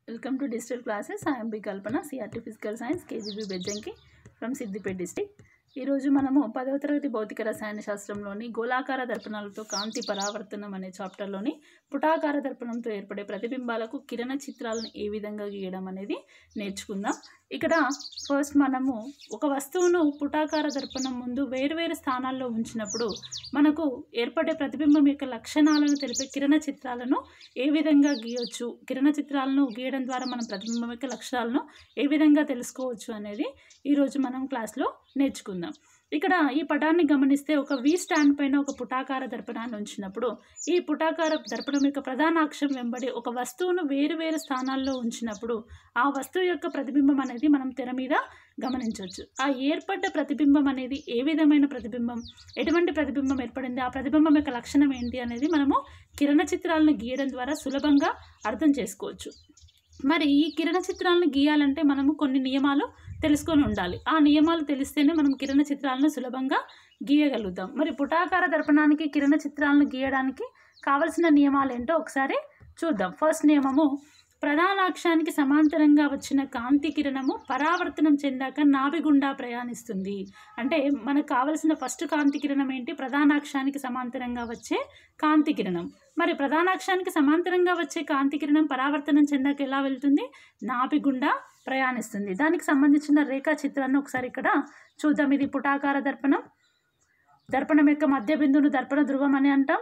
Welcome to digital classes. I am B. Kalpana, CRT Physical Science, KGB Bejjanki from Siddipet district ఈరోజు మనము పదవ తరగతి భౌతిక రసాయన శాస్త్రంలోని గోళాకార దర్పణాలతో కాంతి పరావర్తనం అనే చాప్టర్లోని పుటాకార దర్పణంతో ఏర్పడే ప్రతిబింబాలకు కిరణ చిత్రాలను ఏ విధంగా గీయడం అనేది నేర్చుకుందాం ఇక్కడ ఫస్ట్ మనము ఒక వస్తువును పుటాకార దర్పణం ముందు వేరువేరు స్థానాల్లో ఉంచినప్పుడు మనకు ఏర్పడే ప్రతిబింబం యొక్క లక్షణాలను తెలిపే కిరణ చిత్రాలను ఏ విధంగా గీయొచ్చు కిరణ చిత్రాలను గీయడం ద్వారా మనం ప్రతిబింబం యొక్క లక్షణాలను ఏ విధంగా తెలుసుకోవచ్చు అనేది ఈరోజు మనం క్లాస్లో నేర్చుకుందాం ఇక్కడ ఈ పటాన్ని గమనిస్తే ఒక వి స్టాండ్ పైన ఒక పుటాకార దర్పణాన్ని ఉంచినప్పుడు ఈ పుటాకార దర్పణం యొక్క ప్రధాన అక్షం వెంబడి ఒక వస్తువును వేరు వేరు స్థానాల్లో ఉంచినప్పుడు ఆ వస్తువు యొక్క ప్రతిబింబం అనేది మనం తెర మీద గమనించవచ్చు ఆ ఏర్పడ్డ ప్రతిబింబం అనేది ఏ విధమైన ప్రతిబింబం ఎటువంటి ప్రతిబింబం ఏర్పడింది ఆ ప్రతిబింబం యొక్క లక్షణం ఏంటి అనేది మనము కిరణ చిత్రాలను గీయడం ద్వారా సులభంగా అర్థం చేసుకోవచ్చు మరి ఈ కిరణ చిత్రాలను గీయాలంటే మనము కొన్ని నియమాలు తెలుసుకొని ఉండాలి ఆ నియమాలు తెలిస్తేనే మనం కిరణ చిత్రాలను సులభంగా గీయగలుగుతాం మరి పుటాకార దర్పణానికి కిరణ చిత్రాలను గీయడానికి కావలసిన నియమాలు ఏంటో ఒకసారి చూద్దాం ఫస్ట్ నియమము ప్రధాన అక్షానికి సమాంతరంగా వచ్చిన కాంతి కిరణము పరావర్తనం చెందాక నాభి గుండా ప్రయాణిస్తుంది అంటే మనకు కావలసిన ఫస్ట్ కాంతి కిరణం ఏంటి ప్రధాన అక్షానికి సమాంతరంగా వచ్చే కాంతి కిరణం మరి ప్రధాన అక్షానికి సమాంతరంగా వచ్చే కాంతి కిరణం పరావర్తనం చెందాక ఎలా వెళ్తుంది నాభి గుండా ప్రయాణిస్తుంది దానికి సంబంధించిన రేఖా చిత్రాన్ని ఒకసారి ఇక్కడ చూద్దాం ఇది పుటాకార దర్పణం దర్పణం యొక్క మధ్య బిందువును దర్పణ ధ్రువం అని అంటాం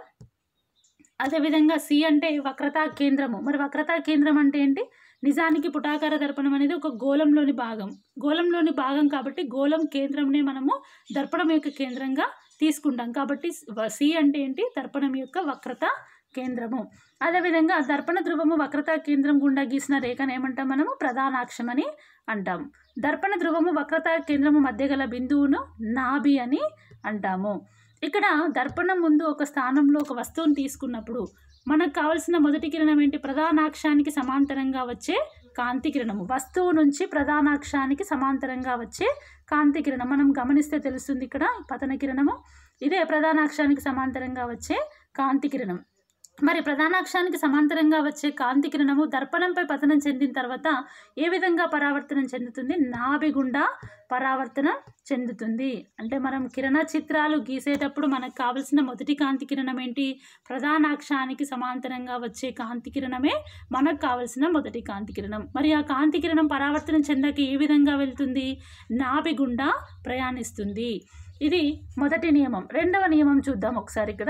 అదేవిధంగా సి అంటే వక్రతా కేంద్రము మరి వక్రతా కేంద్రం అంటే ఏంటి నిజానికి పుటాకార దర్పణం అనేది ఒక గోళంలోని భాగం గోళంలోని భాగం కాబట్టి గోళం కేంద్రంనే మనము దర్పణం యొక్క కేంద్రంగా తీసుకుంటాం కాబట్టి సి అంటే ఏంటి దర్పణం యొక్క వక్రత కేంద్రము అదేవిధంగా దర్పణ ధ్రువము వక్రత కేంద్రం గుండా గీసిన రేఖను ఏమంటాం మనము ప్రధానాక్షం అని అంటాం దర్పణ ధ్రువము వక్రత కేంద్రము మధ్య గల బిందువును నాభి అని అంటాము ఇక్కడ దర్పణం ముందు ఒక స్థానంలో ఒక వస్తువును తీసుకున్నప్పుడు మనకు కావలసిన మొదటి కిరణం ఏంటి ప్రధానాక్షానికి సమాంతరంగా వచ్చే కాంతి కిరణము వస్తువు నుంచి ప్రధానాక్షానికి సమాంతరంగా వచ్చే కాంతి కిరణం మనం గమనిస్తే తెలుస్తుంది ఇక్కడ పతన కిరణము ఇదే ప్రధానాక్షానికి సమాంతరంగా వచ్చే కాంతి కిరణం మరి ప్రధానాక్షానికి సమాంతరంగా వచ్చే కాంతి కిరణము దర్పణంపై పతనం చెందిన తర్వాత ఏ విధంగా పరావర్తనం చెందుతుంది నాభి గుండా పరావర్తనం చెందుతుంది అంటే మనం కిరణ చిత్రాలు గీసేటప్పుడు మనకు కావలసిన మొదటి కాంతి కిరణం ఏంటి ప్రధానాక్షానికి సమాంతరంగా వచ్చే కాంతి కిరణమే మనకు కావలసిన మొదటి కాంతి కిరణం మరి ఆ కాంతి కిరణం పరావర్తనం చెందాక ఏ విధంగా వెళ్తుంది నాభి గుండా ప్రయాణిస్తుంది ఇది మొదటి నియమం రెండవ నియమం చూద్దాం ఒకసారి ఇక్కడ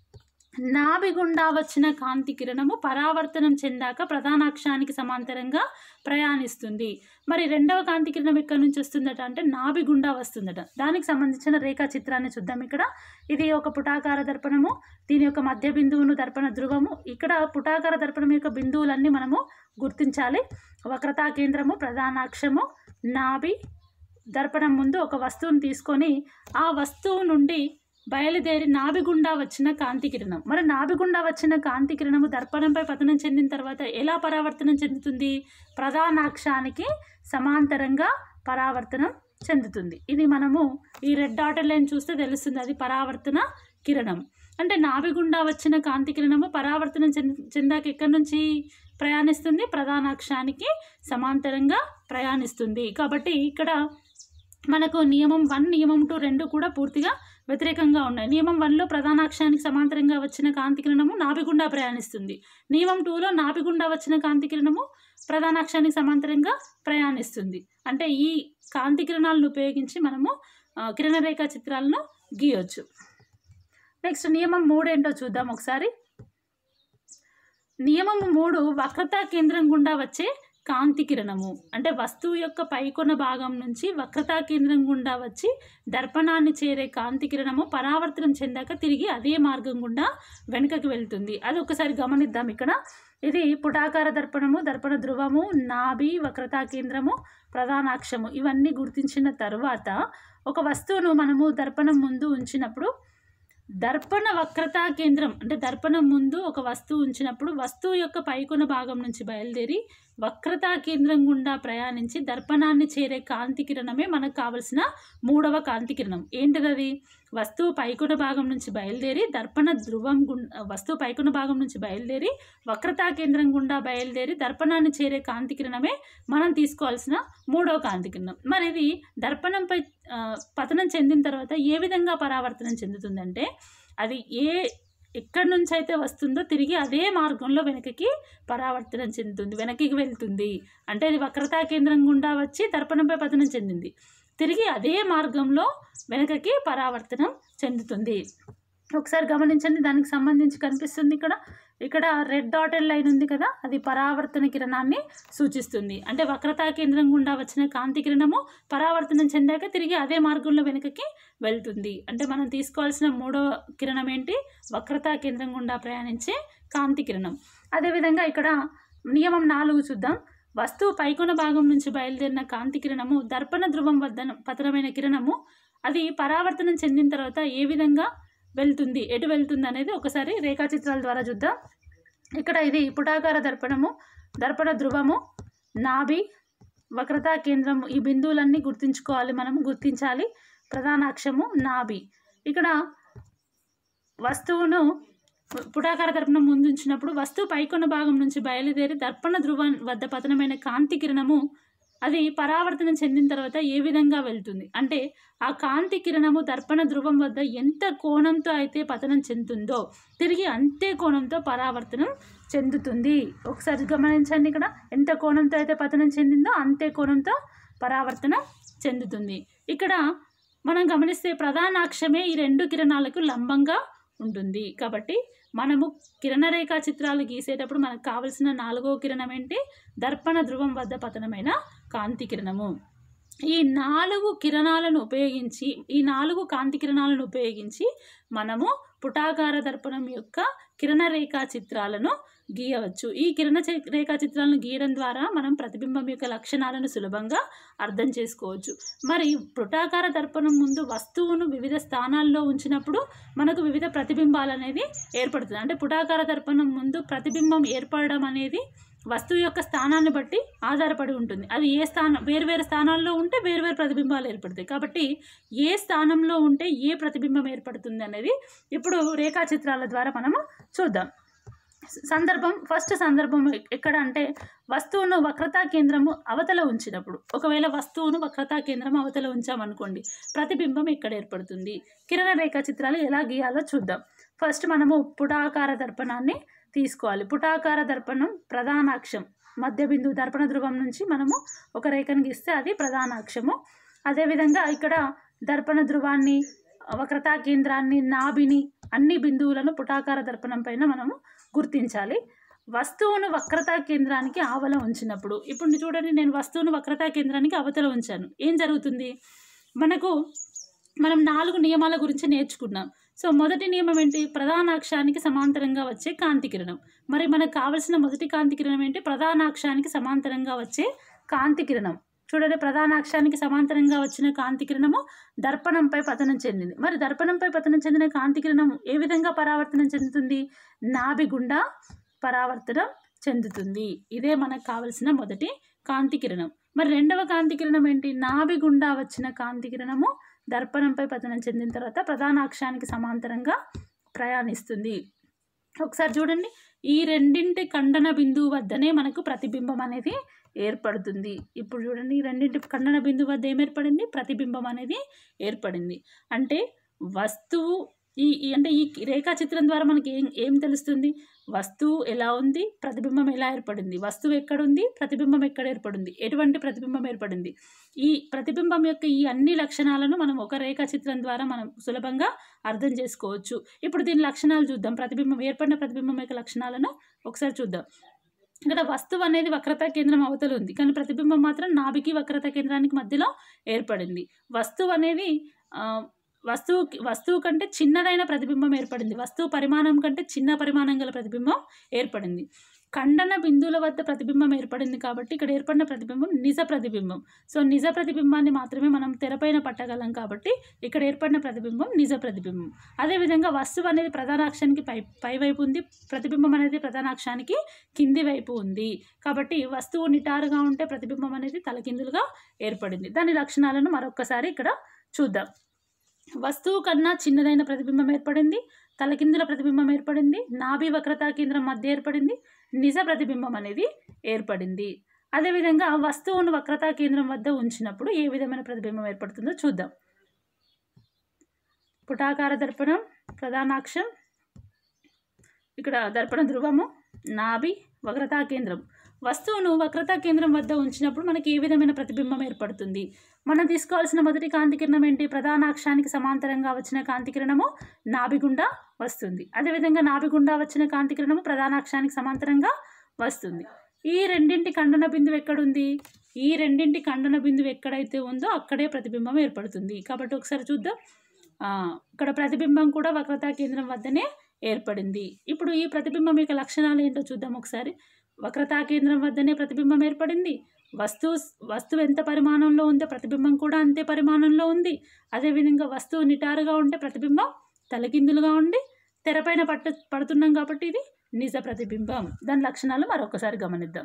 నాభి గుండా వచ్చిన కాంతి కిరణము పరావర్తనం చెందాక ప్రధానాక్షానికి సమాంతరంగా ప్రయాణిస్తుంది మరి రెండవ కాంతి కిరణం ఎక్కడి నుంచి వస్తుందట అంటే నాభి గుండా వస్తుందట దానికి సంబంధించిన రేఖా చిత్రాన్ని చూద్దాం ఇక్కడ ఇది ఒక పుటాకార దర్పణము దీని యొక్క మధ్య బిందువును దర్పణ ధ్రువము ఇక్కడ పుటాకార దర్పణం యొక్క బిందువులన్నీ మనము గుర్తించాలి వక్రతా కేంద్రము ప్రధానాక్షము నాభి దర్పణం ముందు ఒక వస్తువును తీసుకొని ఆ వస్తువు నుండి బయలుదేరి నాభిగుండా వచ్చిన కాంతి కిరణం మరి నాభిగుండా వచ్చిన కాంతి కిరణము దర్పణంపై పతనం చెందిన తర్వాత ఎలా పరావర్తనం చెందుతుంది ప్రధానాక్షానికి సమాంతరంగా పరావర్తనం చెందుతుంది ఇది మనము ఈ రెడ్ డాటర్ లైన్ చూస్తే తెలుస్తుంది అది పరావర్తన కిరణం అంటే నాభిగుండా వచ్చిన కాంతి కిరణము పరావర్తనం చెంద చెందాక ఎక్కడి నుంచి ప్రయాణిస్తుంది ప్రధానాక్షానికి సమాంతరంగా ప్రయాణిస్తుంది కాబట్టి ఇక్కడ మనకు నియమం వన్ నియమం టూ రెండు కూడా పూర్తిగా వ్యతిరేకంగా ఉన్నాయి నియమం వన్లో ప్రధానాక్షానికి సమాంతరంగా వచ్చిన కాంతి కిరణము నాభిగుండా ప్రయాణిస్తుంది నియమం టూలో నాభిగుండా వచ్చిన కాంతి కిరణము ప్రధానాక్షానికి సమాంతరంగా ప్రయాణిస్తుంది అంటే ఈ కాంతి కిరణాలను ఉపయోగించి మనము కిరణ రేఖా చిత్రాలను గీయొచ్చు నెక్స్ట్ నియమం మూడు ఏంటో చూద్దాం ఒకసారి నియమం మూడు వక్రతా కేంద్రం గుండా వచ్చే కాంతి కిరణము అంటే వస్తువు యొక్క పైకొన భాగం నుంచి వక్రతా కేంద్రం గుండా వచ్చి దర్పణాన్ని చేరే కాంతి కిరణము పరావర్తనం చెందాక తిరిగి అదే మార్గం గుండా వెనుకకి వెళ్తుంది అది ఒకసారి గమనిద్దాం ఇక్కడ ఇది పుటాకార దర్పణము దర్పణ ధ్రువము నాభి వక్రతా కేంద్రము ప్రధానాక్షము ఇవన్నీ గుర్తించిన తర్వాత ఒక వస్తువును మనము దర్పణం ముందు ఉంచినప్పుడు దర్పణ వక్రతా కేంద్రం అంటే దర్పణం ముందు ఒక వస్తువు ఉంచినప్పుడు వస్తువు యొక్క పైకొన భాగం నుంచి బయలుదేరి వక్రతా కేంద్రం గుండా ప్రయాణించి దర్పణాన్ని చేరే కాంతి కిరణమే మనకు కావలసిన మూడవ కాంతి కిరణం ఏంటిది అది వస్తువు పైకున్న భాగం నుంచి బయలుదేరి దర్పణ ధ్రువం గుండా వస్తువు పైకున్న భాగం నుంచి బయలుదేరి వక్రతా కేంద్రం గుండా బయలుదేరి దర్పణాన్ని చేరే కాంతి కిరణమే మనం తీసుకోవాల్సిన మూడో కాంతి కిరణం మరి ఇది దర్పణంపై ఆ, పతనం చెందిన తర్వాత ఏ విధంగా పరావర్తనం చెందుతుందంటే అది ఏ ఎక్కడి నుంచి అయితే వస్తుందో తిరిగి అదే మార్గంలో వెనకకి పరావర్తనం చెందుతుంది వెనక్కి వెళ్తుంది అంటే అది వక్రతా కేంద్రం గుండా వచ్చి దర్పణంపై పతనం చెందింది తిరిగి అదే మార్గంలో వెనకకి పరావర్తనం చెందుతుంది ఒకసారి గమనించండి దానికి సంబంధించి కనిపిస్తుంది ఇక్కడ ఇక్కడ రెడ్ డాటెడ్ లైన్ ఉంది కదా అది పరావర్తన కిరణాన్ని సూచిస్తుంది అంటే వక్రతా కేంద్రం గుండా వచ్చిన కాంతి కిరణము పరావర్తనం చెందాక తిరిగి అదే మార్గంలో వెనుకకి వెళ్తుంది అంటే మనం తీసుకోవాల్సిన మూడో కిరణం ఏంటి వక్రతా కేంద్రం గుండా ప్రయాణించే కాంతి కిరణం అదేవిధంగా ఇక్కడ నియమం నాలుగు చూద్దాం వస్తువు పైకొన భాగం నుంచి బయలుదేరిన కాంతి కిరణము దర్పణ ధ్రువం వద్ద పతనమైన కిరణము అది పరావర్తనం చెందిన తర్వాత ఏ విధంగా వెళ్తుంది ఎటు వెళ్తుంది అనేది ఒకసారి రేఖాచిత్రాల ద్వారా చూద్దాం ఇక్కడ ఇది పుటాకార దర్పణము దర్పణ ధ్రువము నాభి వక్రతా కేంద్రము ఈ బిందువులన్నీ గుర్తుంచుకోవాలి మనము గుర్తించాలి ప్రధాన అక్షము నాభి ఇక్కడ వస్తువును పుటాకార దర్పణం ముందుంచినప్పుడు వస్తువు పైకొన్న భాగం నుంచి బయలుదేరి దర్పణ ధ్రువం వద్ద పతనమైన కాంతి కిరణము అది పరావర్తనం చెందిన తర్వాత ఏ విధంగా వెళ్తుంది అంటే ఆ కాంతి కిరణము దర్పణ ధ్రువం వద్ద ఎంత కోణంతో అయితే పతనం చెందుతుందో తిరిగి అంతే కోణంతో పరావర్తనం చెందుతుంది ఒకసారి గమనించండి ఇక్కడ ఎంత కోణంతో అయితే పతనం చెందిందో అంతే కోణంతో పరావర్తనం చెందుతుంది ఇక్కడ మనం గమనిస్తే ప్రధాన అక్షమే ఈ రెండు కిరణాలకు లంబంగా ఉంటుంది కాబట్టి మనము కిరణ రేఖా చిత్రాలు గీసేటప్పుడు మనకు కావలసిన నాలుగో కిరణం ఏంటి దర్పణ ధ్రువం వద్ద పతనమైన కాంతి కిరణము ఈ నాలుగు కిరణాలను ఉపయోగించి ఈ నాలుగు కాంతి కిరణాలను ఉపయోగించి మనము పుటాకార దర్పణం యొక్క కిరణ రేఖా చిత్రాలను గీయవచ్చు ఈ కిరణ చే- రేఖా చిత్రాలను గీయడం ద్వారా మనం ప్రతిబింబం యొక్క లక్షణాలను సులభంగా అర్థం చేసుకోవచ్చు మరి పుటాకార దర్పణం ముందు వస్తువును వివిధ స్థానాల్లో ఉంచినప్పుడు మనకు వివిధ ప్రతిబింబాలు అనేది ఏర్పడుతుంది అంటే పుటాకార దర్పణం ముందు ప్రతిబింబం ఏర్పడడం అనేది వస్తువు యొక్క స్థానాన్ని బట్టి ఆధారపడి ఉంటుంది అది ఏ స్థానం వేరువేరు స్థానాల్లో ఉంటే వేరువేరు ప్రతిబింబాలు ఏర్పడతాయి కాబట్టి ఏ స్థానంలో ఉంటే ఏ ప్రతిబింబం ఏర్పడుతుంది అనేది ఇప్పుడు రేఖాచిత్రాల ద్వారా మనము చూద్దాం సందర్భం ఫస్ట్ సందర్భం ఎక్- ఎక్కడ అంటే వస్తువును వక్రతా కేంద్రము అవతల ఉంచినప్పుడు ఒకవేళ వస్తువును వక్రతా కేంద్రం అవతల ఉంచామనుకోండి ప్రతిబింబం ఎక్కడ ఏర్పడుతుంది కిరణ రేఖా చిత్రాలు ఎలా గీయాలో చూద్దాం ఫస్ట్ మనము పుటాకార దర్పణాన్ని తీసుకోవాలి పుటాకార దర్పణం ప్రధాన అక్షం మధ్య బిందువు దర్పణ ధ్రువం నుంచి మనము ఒక రేఖను గీస్తే అది ప్రధాన అక్షము అదేవిధంగా ఇక్కడ దర్పణ ధ్రువాన్ని వక్రతా కేంద్రాన్ని నాభిని అన్ని బిందువులను పుటాకార దర్పణం పైన మనము గుర్తించాలి వస్తువును వక్రతా కేంద్రానికి ఆవల ఉంచినప్పుడు ఇప్పుడు చూడండి నేను వస్తువును వక్రతా కేంద్రానికి అవతల ఉంచాను ఏం జరుగుతుంది మనకు మనం నాలుగు నియమాల గురించి నేర్చుకున్నాం సో మొదటి నియమం ఏంటి ప్రధాన అక్షానికి సమాంతరంగా వచ్చే కాంతి కిరణం మరి మనకు కావలసిన మొదటి కాంతి కిరణం ఏంటి ప్రధాన అక్షానికి సమాంతరంగా వచ్చే కాంతి కిరణం చూడండి ప్రధాన అక్షానికి సమాంతరంగా వచ్చిన కాంతి కిరణము దర్పణంపై పతనం చెందింది మరి దర్పణంపై పతనం చెందిన కాంతి కిరణం ఏ విధంగా పరావర్తనం చెందుతుంది నాభి గుండా పరావర్తనం చెందుతుంది ఇదే మనకు కావలసిన మొదటి కాంతి కిరణం మరి రెండవ కాంతి కిరణం ఏంటి నాభి గుండా వచ్చిన కాంతి కిరణము దర్పణంపై పతనం చెందిన తర్వాత ప్రధాన అక్షానికి సమాంతరంగా ప్రయాణిస్తుంది ఒకసారి చూడండి ఈ రెండింటి ఖండన బిందువు వద్దనే మనకు ప్రతిబింబం అనేది ఏర్పడుతుంది ఇప్పుడు చూడండి ఈ రెండింటి ఖండన బిందువు వద్ద ఏం ఏర్పడింది ప్రతిబింబం అనేది ఏర్పడింది అంటే వస్తువు ఈ ఈ- అంటే ఈ రేఖాచిత్రం ద్వారా మనకి ఏం ఏం తెలుస్తుంది వస్తువు ఎలా ఉంది ప్రతిబింబం ఎలా ఏర్పడింది వస్తువు ఎక్కడుంది ప్రతిబింబం ఎక్కడ ఏర్పడింది ఎటువంటి ప్రతిబింబం ఏర్పడింది ఈ ప్రతిబింబం యొక్క ఈ అన్ని లక్షణాలను మనం ఒక రేఖాచిత్రం ద్వారా మనం సులభంగా అర్థం చేసుకోవచ్చు ఇప్పుడు దీని లక్షణాలు చూద్దాం ప్రతిబింబం ఏర్పడిన ప్రతిబింబం యొక్క లక్షణాలను ఒకసారి చూద్దాం ఇక్కడ వస్తువు అనేది వక్రతా కేంద్రం అవతల ఉంది కానీ ప్రతిబింబం మాత్రం నాభికి వక్రతా కేంద్రానికి మధ్యలో ఏర్పడింది వస్తువు అనేది ఆ, వస్తువు వస్తువు కంటే చిన్నదైన ప్రతిబింబం ఏర్పడింది వస్తువు పరిమాణం కంటే చిన్న పరిమాణం గల ప్రతిబింబం ఏర్పడింది ఖండన బిందువుల వద్ద ప్రతిబింబం ఏర్పడింది కాబట్టి ఇక్కడ ఏర్పడిన ప్రతిబింబం నిజ ప్రతిబింబం సో నిజ ప్రతిబింబాన్ని మాత్రమే మనం తెరపైన పట్టగలం కాబట్టి ఇక్కడ ఏర్పడిన ప్రతిబింబం నిజ ప్రతిబింబం అదేవిధంగా వస్తువు అనేది ప్రధాన అక్షానికి పై పై వైపు ఉంది ప్రతిబింబం అనేది ప్రధాన అక్షానికి కింది వైపు ఉంది కాబట్టి వస్తువు నిటారుగా ఉంటే ప్రతిబింబం అనేది తలకిందులుగా ఏర్పడింది దాని లక్షణాలను మరొకసారి ఇక్కడ చూద్దాం వస్తువు కన్నా చిన్నదైన ప్రతిబింబం ఏర్పడింది తలకిందుల ప్రతిబింబం ఏర్పడింది నాభి వక్రతా కేంద్రం మధ్య ఏర్పడింది నిజ ప్రతిబింబం అనేది ఏర్పడింది అదేవిధంగా వస్తువును వక్రతా కేంద్రం వద్ద ఉంచినప్పుడు ఏ విధమైన ప్రతిబింబం ఏర్పడుతుందో చూద్దాం పుటాకార దర్పణం ప్రధానాక్షం ఇక్కడ దర్పణ ధ్రువము నాభి వక్రతా కేంద్రం వస్తువును వక్రతా కేంద్రం వద్ద ఉంచినప్పుడు మనకి ఏ విధమైన ప్రతిబింబం ఏర్పడుతుంది మనం తీసుకోవాల్సిన మొదటి కాంతి కిరణం ఏంటి ప్రధాన అక్షానికి సమాంతరంగా వచ్చిన కాంతి కిరణము నాభి గుండా వస్తుంది అదేవిధంగా నాభి గుండా వచ్చిన కాంతి కిరణము ప్రధాన అక్షానికి సమాంతరంగా వస్తుంది ఈ రెండింటి ఖండన బిందువు ఎక్కడుంది ఈ రెండింటి ఖండన బిందువు ఎక్కడైతే ఉందో అక్కడే ప్రతిబింబం ఏర్పడుతుంది కాబట్టి ఒకసారి చూద్దాం ఆ, ఇక్కడ ప్రతిబింబం కూడా వక్రతా కేంద్రం వద్దనే ఏర్పడింది ఇప్పుడు ఈ ప్రతిబింబం యొక్క లక్షణాలు ఏంటో చూద్దాం ఒకసారి వక్రతా కేంద్రం వద్దనే ప్రతిబింబం ఏర్పడింది వస్తువు వస్తువు ఎంత పరిమాణంలో ఉందో ప్రతిబింబం కూడా అంతే పరిమాణంలో ఉంది అదేవిధంగా వస్తువు నిటారుగా ఉంటే ప్రతిబింబం తలకిందులుగా ఉండి తెరపైన పట్టు పడుతున్నాం కాబట్టి ఇది నిజ ప్రతిబింబం దాని లక్షణాలు మరొకసారి గమనిద్దాం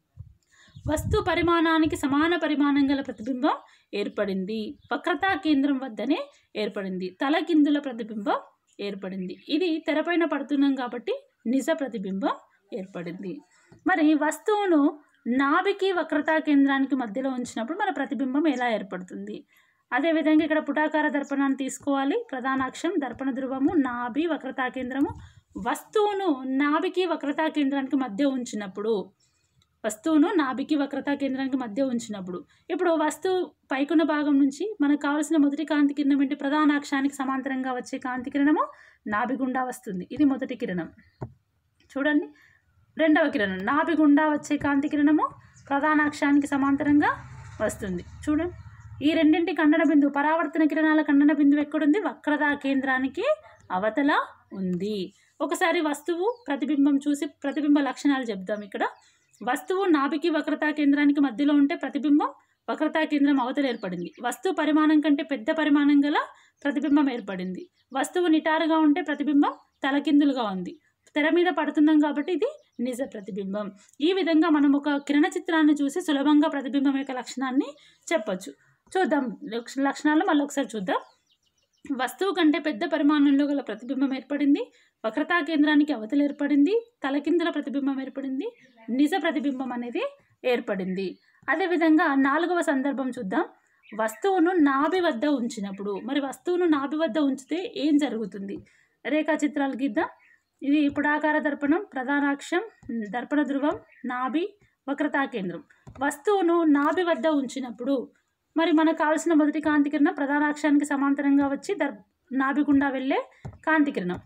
వస్తు పరిమాణానికి సమాన పరిమాణం గల ప్రతిబింబం ఏర్పడింది వక్రతా కేంద్రం వద్దనే ఏర్పడింది తలకిందుల ప్రతిబింబం ఏర్పడింది ఇది తెరపైన పడుతున్నాం కాబట్టి నిజ ప్రతిబింబం ఏర్పడింది మరి వస్తువును నాభికి వక్రతా కేంద్రానికి మధ్యలో ఉంచినప్పుడు మన ప్రతిబింబం ఎలా ఏర్పడుతుంది అదేవిధంగా ఇక్కడ పుటాకార దర్పణాన్ని తీసుకోవాలి ప్రధానాక్షం దర్పణ ధ్రువము నాభి వక్రతా కేంద్రము వస్తువును నాభికి వక్రతా కేంద్రానికి మధ్య ఉంచినప్పుడు వస్తువును నాభికి వక్రతా కేంద్రానికి మధ్య ఉంచినప్పుడు ఇప్పుడు వస్తువు పైకున్న భాగం నుంచి మనకు కావాల్సిన మొదటి కాంతి కిరణం ఏంటి ప్రధాన అక్షానికి సమాంతరంగా వచ్చే కాంతి కిరణము నాభి గుండా వస్తుంది ఇది మొదటి కిరణం చూడండి రెండవ కిరణం నాభి గుండా వచ్చే కాంతి కిరణము ప్రధాన అక్షానికి సమాంతరంగా వస్తుంది చూడండి ఈ రెండింటి ఖండన బిందువు పరావర్తన కిరణాల ఖండన బిందువు ఎక్కడుంది వక్రతా కేంద్రానికి అవతల ఉంది ఒకసారి వస్తువు ప్రతిబింబం చూసి ప్రతిబింబ లక్షణాలు చెప్దాం ఇక్కడ వస్తువు నాభికి వక్రతా కేంద్రానికి మధ్యలో ఉంటే ప్రతిబింబం వక్రతా కేంద్రం అవతల ఏర్పడింది వస్తువు పరిమాణం కంటే పెద్ద పరిమాణం గల ప్రతిబింబం ఏర్పడింది వస్తువు నిటారుగా ఉంటే ప్రతిబింబం తలకిందులుగా ఉంది తెర మీద పడుతున్నాం కాబట్టి ఇది నిజ ప్రతిబింబం ఈ విధంగా మనం ఒక కిరణ చిత్రాన్ని చూసి సులభంగా ప్రతిబింబం యొక్క లక్షణాన్ని చెప్పొచ్చు చూద్దాం లక్ష- లక్షణాలు మళ్ళీ ఒకసారి చూద్దాం వస్తువు కంటే పెద్ద పరిమాణంలో గల ప్రతిబింబం ఏర్పడింది వక్రతా కేంద్రానికి అవతల ఏర్పడింది తలకిందుల ప్రతిబింబం ఏర్పడింది నిజ ప్రతిబింబం అనేది ఏర్పడింది అదేవిధంగా నాలుగవ సందర్భం చూద్దాం వస్తువును నాభి వద్ద ఉంచినప్పుడు మరి వస్తువును నాభి వద్ద ఉంచితే ఏం జరుగుతుంది రేఖా చిత్రాలు గీద్దాం ఇది పుడాకార దర్పణం ప్రధానాక్షం దర్పణ ధ్రువం నాభి వక్రతా కేంద్రం వస్తువును నాభి వద్ద ఉంచినప్పుడు మరి మనకు కావాల్సిన మొదటి కాంతి కిరణం ప్రధానాక్షానికి సమాంతరంగా వచ్చి దర్ నాభి గుండా వెళ్ళే కాంతి కిరణం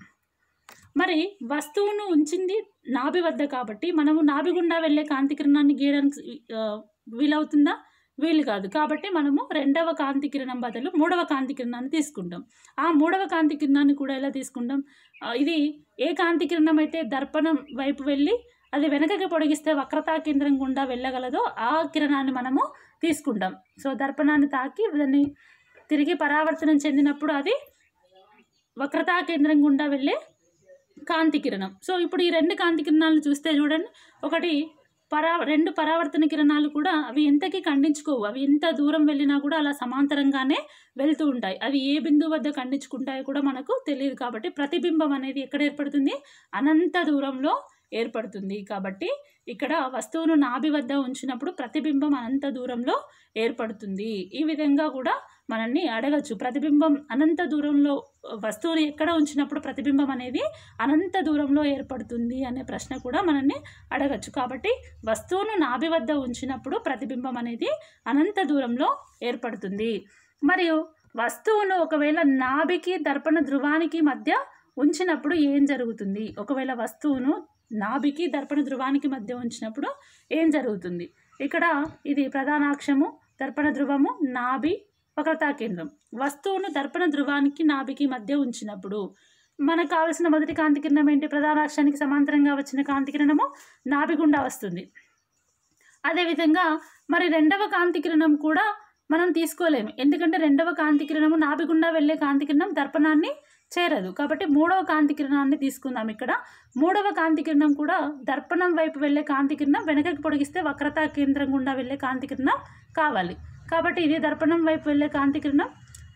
మరి వస్తువును ఉంచింది నాభి వద్ద కాబట్టి మనము నాభి గుండా వెళ్ళే కాంతి కిరణాన్ని గీయడానికి ఆ, వీలవుతుందా వీలు కాదు కాబట్టి మనము రెండవ కాంతి కిరణం బదులు మూడవ కాంతి కిరణాన్ని తీసుకుంటాం ఆ మూడవ కాంతి కిరణాన్ని కూడా ఎలా తీసుకుంటాం ఆ, ఇది ఏ కాంతి కిరణం అయితే దర్పణం వైపు వెళ్ళి అది వెనకకి పొడిగిస్తే వక్రతా కేంద్రం గుండా వెళ్ళగలదో ఆ కిరణాన్ని మనము తీసుకుంటాం సో దర్పణాన్ని తాకి దాన్ని తిరిగి పరావర్తనం చెందినప్పుడు అది వక్రతా కేంద్రం గుండా వెళ్ళే కాంతి కిరణం సో ఇప్పుడు ఈ రెండు కాంతి కిరణాలను చూస్తే చూడండి ఒకటి పరా రెండు పరావర్తన కిరణాలు కూడా అవి ఎంతకి ఖండించుకోవు అవి ఎంత దూరం వెళ్ళినా కూడా అలా సమాంతరంగానే వెళ్తూ ఉంటాయి అవి ఏ బిందువు వద్ద ఖండించుకుంటాయో కూడా మనకు తెలియదు కాబట్టి ప్రతిబింబం అనేది ఎక్కడ ఏర్పడుతుంది అనంత దూరంలో ఏర్పడుతుంది కాబట్టి ఇక్కడ వస్తువును నాభి వద్ద ఉంచినప్పుడు ప్రతిబింబం అనంత దూరంలో ఏర్పడుతుంది ఈ విధంగా కూడా మనల్ని అడగచ్చు ప్రతిబింబం అనంత దూరంలో వస్తువుని ఎక్కడ ఉంచినప్పుడు ప్రతిబింబం అనేది అనంత దూరంలో ఏర్పడుతుంది అనే ప్రశ్న కూడా మనల్ని అడగచ్చు కాబట్టి వస్తువును నాభి వద్ద ఉంచినప్పుడు ప్రతిబింబం అనేది అనంత దూరంలో ఏర్పడుతుంది మరియు వస్తువును ఒకవేళ నాభికి దర్పణ ధ్రువానికి మధ్య ఉంచినప్పుడు ఏం జరుగుతుంది ఒకవేళ వస్తువును నాభికి దర్పణ ధ్రువానికి మధ్య ఉంచినప్పుడు ఏం జరుగుతుంది ఇక్కడ ఇది ప్రధానాక్షము దర్పణ ధ్రువము నాభి వక్రతా కేంద్రం వస్తువును దర్పణ ధ్రువానికి నాభికి మధ్య ఉంచినప్పుడు మనకు కావలసిన మొదటి కాంతి కిరణం ఏంటి ప్రధానాక్షానికి సమాంతరంగా వచ్చిన కాంతి కిరణము నాభి గుండా వస్తుంది అదేవిధంగా మరి రెండవ కాంతి కిరణం కూడా మనం తీసుకోలేము ఎందుకంటే రెండవ కాంతి కిరణము నాభి గుండా వెళ్ళే కాంతి కిరణం దర్పణాన్ని చేరదు కాబట్టి మూడవ కాంతి కిరణాన్ని తీసుకుందాం ఇక్కడ మూడవ కాంతి కిరణం కూడా దర్పణం వైపు వెళ్ళే కాంతి కిరణం వెనకకి పొడిగిస్తే వక్రతా కేంద్రం గుండా వెళ్ళే కాంతి కిరణం కావాలి కాబట్టి ఇది దర్పణం వైపు వెళ్ళే కాంతి కిరణం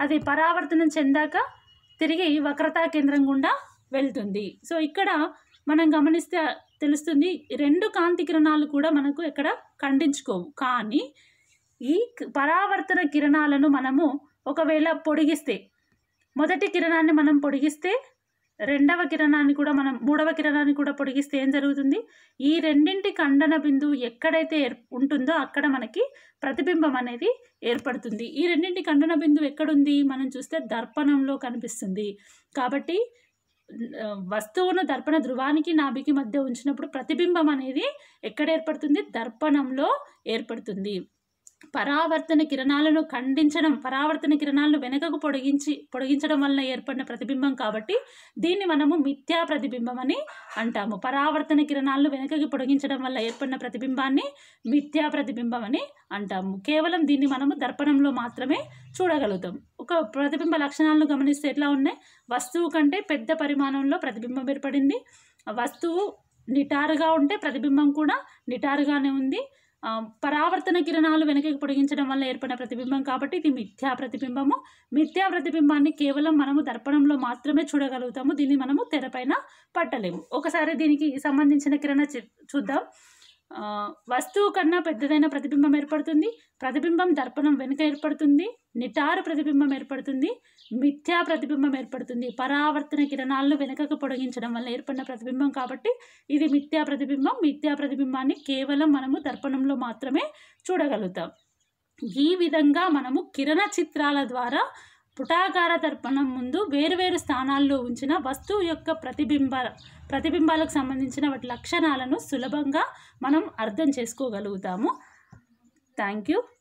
అది పరావర్తనం చెందాక తిరిగి వక్రతా కేంద్రం గుండా వెళ్తుంది సో ఇక్కడ మనం గమనిస్తే తెలుస్తుంది రెండు కాంతి కిరణాలు కూడా మనకు ఇక్కడ ఖండించుకోవు కానీ ఈ క- పరావర్తన కిరణాలను మనము ఒకవేళ పొడిగిస్తే మొదటి కిరణాన్ని మనం పొడిగిస్తే రెండవ కిరణాన్ని కూడా మనం మూడవ కిరణాన్ని కూడా పొడిగిస్తే ఏం జరుగుతుంది ఈ రెండింటి ఖండన బిందువు ఎక్కడైతే ఏర్ ఉంటుందో అక్కడ మనకి ప్రతిబింబం అనేది ఏర్పడుతుంది ఈ రెండింటి ఖండన బిందువు ఎక్కడుంది మనం చూస్తే దర్పణంలో కనిపిస్తుంది కాబట్టి ఆ, వస్తువును దర్పణ ధ్రువానికి నాభికి మధ్య ఉంచినప్పుడు ప్రతిబింబం అనేది ఎక్కడ ఏర్పడుతుంది దర్పణంలో ఏర్పడుతుంది పరావర్తన కిరణాలను ఖండించడం పరావర్తన కిరణాలను వెనకకు పొడిగించి పొడిగించడం వలన ఏర్పడిన ప్రతిబింబం కాబట్టి దీన్ని మనము మిథ్యా ప్రతిబింబం అని అంటాము పరావర్తన కిరణాలను వెనకకి పొడిగించడం వల్ల ఏర్పడిన ప్రతిబింబాన్ని మిథ్యా ప్రతిబింబం అని అంటాము కేవలం దీన్ని మనము దర్పణంలో మాత్రమే చూడగలుగుతాం ఒక ప్రతిబింబ లక్షణాలను గమనిస్తే ఎట్లా ఉన్నాయి వస్తువు కంటే పెద్ద పరిమాణంలో ప్రతిబింబం ఏర్పడింది ఆ వస్తువు నిటారుగా ఉంటే ప్రతిబింబం కూడా నిటారుగానే ఉంది ఆ, పరావర్తన కిరణాలు వెనకకి పొడిగించడం వల్ల ఏర్పడిన ప్రతిబింబం కాబట్టి ఇది మిథ్యా ప్రతిబింబము మిథ్యా ప్రతిబింబాన్ని కేవలం మనము దర్పణంలో మాత్రమే చూడగలుగుతాము దీన్ని మనము తెరపైన పట్టలేము ఒకసారి దీనికి సంబంధించిన కిరణ చి- చూద్దాం ఆ, వస్తువు కన్నా పెద్దదైన ప్రతిబింబం ఏర్పడుతుంది ప్రతిబింబం దర్పణం వెనుక ఏర్పడుతుంది నిటారు ప్రతిబింబం ఏర్పడుతుంది మిథ్యా ప్రతిబింబం ఏర్పడుతుంది పరావర్తన కిరణాలను వెనుకకు పొడిగించడం వల్ల ఏర్పడిన ప్రతిబింబం కాబట్టి ఇది మిథ్యా ప్రతిబింబం మిథ్యా ప్రతిబింబాన్ని కేవలం మనము దర్పణంలో మాత్రమే చూడగలుగుతాం ఈ విధంగా మనము కిరణ చిత్రాల ద్వారా పుటాకార దర్పణం ముందు వేరువేరు స్థానాల్లో ఉంచిన వస్తువు యొక్క ప్రతిబింబ ప్రతిబింబాలకు సంబంధించిన వాటి లక్షణాలను సులభంగా మనం అర్థం చేసుకోగలుగుతాము థ్యాంక్ యూ